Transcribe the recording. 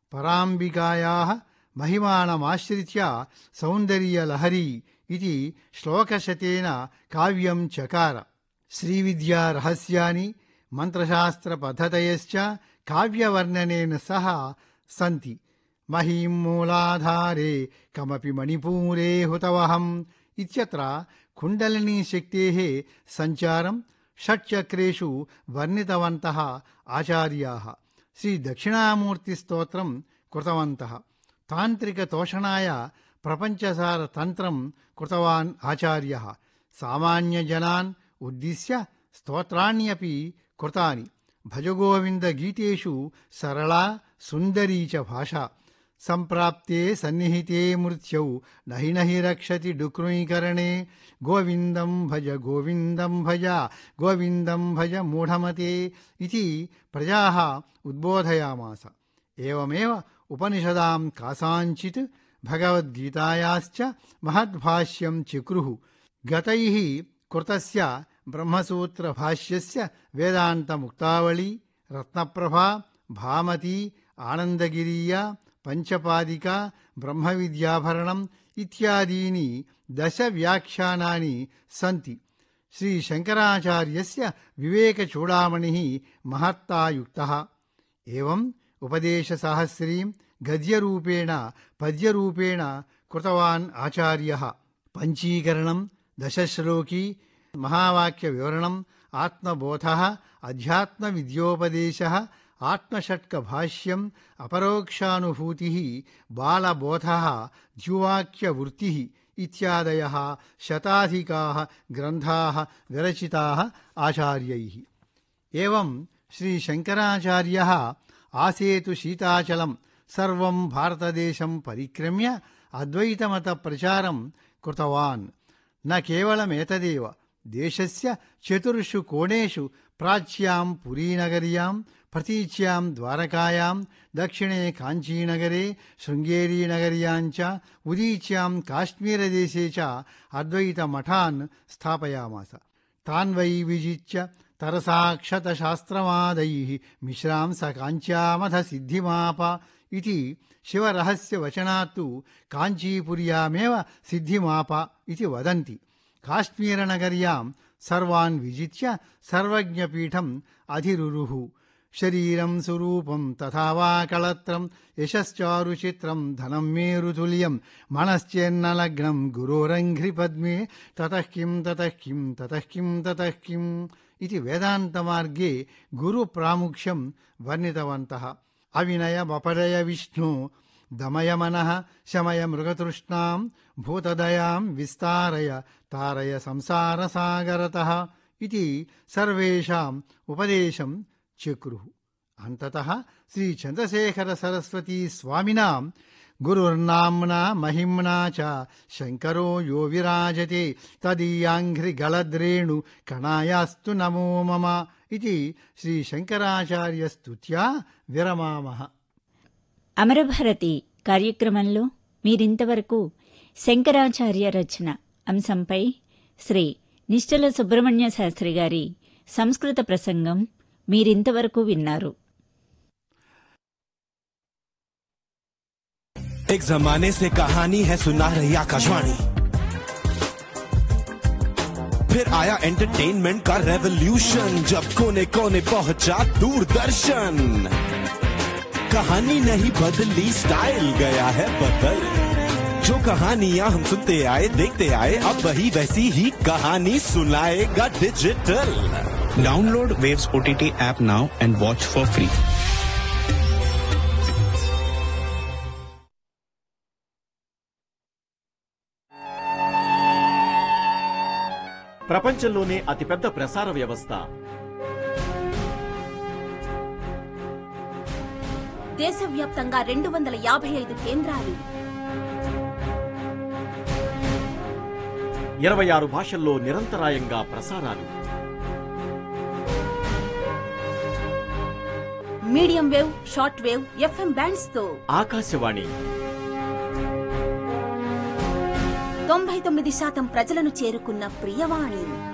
పరాంబికాయాः మహిమానమాశ్రిత్య సౌందర్యలహరీ ఇది శ్లోకశతేన కావ్యం చకార శ్రీవిద్యా రహస్యాని మంత్రశాస్త్రపద్ధతయశ్చ కావ్యవర్ణనేన సహ సంతి మహీం మూలాధారే కమపి మణిపూరే హుతవహం ఇత్యత్ర కుండలినీ శక్తేः సంచారం షట్చక్రేషు వర్ణితవంతः ఆచార్యాः శ్రీదక్షిణామూర్తిస్తోత్రం కృతవంతः తాంత్రికతోషణాయ ప్రపంచసార తంత్రం కృతవాన్ ఆచార్యः సామాన్యజనాన్ ఉద్దిశ్య స్తోత్రాణ్యపి కృతాని భజగోవిందగీతేషు సరళా సుందరీ చ భాషా సంప్రాప్తే సన్నిహితే మృత్యౌ నహి నహి రక్షతి డుక్రుణీకరణే గోవిందం భజ గోవిందం భజ గోవిందం భజ మూఢమతే ఇది ప్రజాः ఉద్బోధయామాస ఏవమేవ ఉపనిషదాం కాసాంచిత్ భగవద్గీతాయాశ్చ మహద్భాష్యం చక్రుః గతైः కృతస్య బ్రహ్మసూత్రభాష్యస్య వేదాంతముక్తావళి రత్నప్రభా భామతి ఆనందగిరీయ పంచపాదిక బ్రహ్మవిద్యాభరణం ఇత్యాదీని దశ వ్యాఖ్యానాని సంతి శ్రీ శంకరాచార్యస్య వివేకచూడామణి మహత్తాయుక్తः ఏవం ఉపదేశసాహస్రీం గద్యరూపేణ పద్యరూపేణ కృతవాన్ ఆచార్యः పంచీకరణం దశశ్లోకీ మహావాక్య వివరణం ఆత్మబోధ అధ్యాత్మ విద్యోపదేశ ఆత్మషట్క భాష్యం అపరోక్షానుభూతి బాలబోధ ద్యువాక్యవృత్తి ఇత్యాదయ శతాధికా గ్రంథా విరచితా ఆచార్యై ఏవం శ్రీ శంకరాచార్య ఆసేతు శీతాచలం సర్వం భారతదేశం పరిక్రమ్య అద్వైతమత ప్రచారం కృతవాన్ న కేవలమేతదేవ దేశస్య చతుర్షు కోణేషు ప్రాచ్యాం పురీనగర్యాం ప్రతీచ్యాం ద్వారకాయాం దక్షిణే కాంచీనగరే శృంగేరీనగర్యాం చ ఉదీచ్యాం కాశ్మీరదేశే చ అద్వైతమఠాన్ స్థాపయామాస తాన్ వై విజిత్య తరసాక్షతశాస్త్రమాదై మిశ్రాం స కాంచ్యామథ సిద్ధిమాప ఇది శివరహస్యవచనాత్తు కాంచీపుర్యామేవ సిద్ధిమాప ఇది వదంతి కాశ్మీరనగర్యాం సర్వాన్ విజిత్య సర్వజ్ఞపీఠం అధిరురుః శరీరం సురూపం తథా వా కళత్రం యశశ్చారుచిత్రం ధనం మేరుతుల్యం మనశ్చేన్నలగ్నం గురోరంఘ్రి పద్మే తతః కిం తతః కిం తతః కిం తతః కిం ఇది వేదాంతమార్గే గురు ప్రాముఖ్యం వర్ణితవంతः అవినయమపరయ విష్ణు దమయ మనః శమయ మృగతృష్ణాం భూతదయాం విస్తారయ తారయ సంసారసాగరతః ఇది సర్వేషాం ఉపదేశం చక్రుః అంతతః శ్రీ చంద్రశేఖర సరస్వతీ స్వామినాం గురుర్నామ్నా మహిమ్నా చ శంకరో యో విరాజతే తదీయాంఘ్రిగళద్రేణు కణాయాస్తు నమో మమ ఇది శ్రీ శంకరాచార్యస్తుత్యా విరమామః అమరభారతి కార్యక్రమంలో మీరింతవరకు శంకరాచార్య రచన అంశంపై శ్రీ నిశ్చల సుబ్రహ్మణ్య శాస్త్రి గారి సంస్కృత ప్రసంగం మీరింతవరకు విన్నారు एक जमाने से कहानी है सुना रही आकाशवाणी फिर आया एंटरटेनमेंट का रेवोल्यूशन जब कोने कोने पहुंचा दूरदर्शन कहानी नहीं बदली स्टाइल गया है बदल जो कहानियां हम सुनते आए देखते आए अब वही वैसी ही कहानी सुनाएगा digital Download Waves OTT app now and watch for free. ప్రపంచంలోనే అతిపెద్ద ప్రసార వ్యవస్థ దేశవ్యాప్తంగా రెండు వందల యాభై ఐదు కేంద్రాలు ఇరవై ఆరు భాషల్లో నిరంతరాయంగా ప్రసారాలు medium wave short wave FM bands తో ఆకాశవాణి తొంభై తొమ్మిది శాతం ప్రజలను చేరుకున్న ప్రియవాణి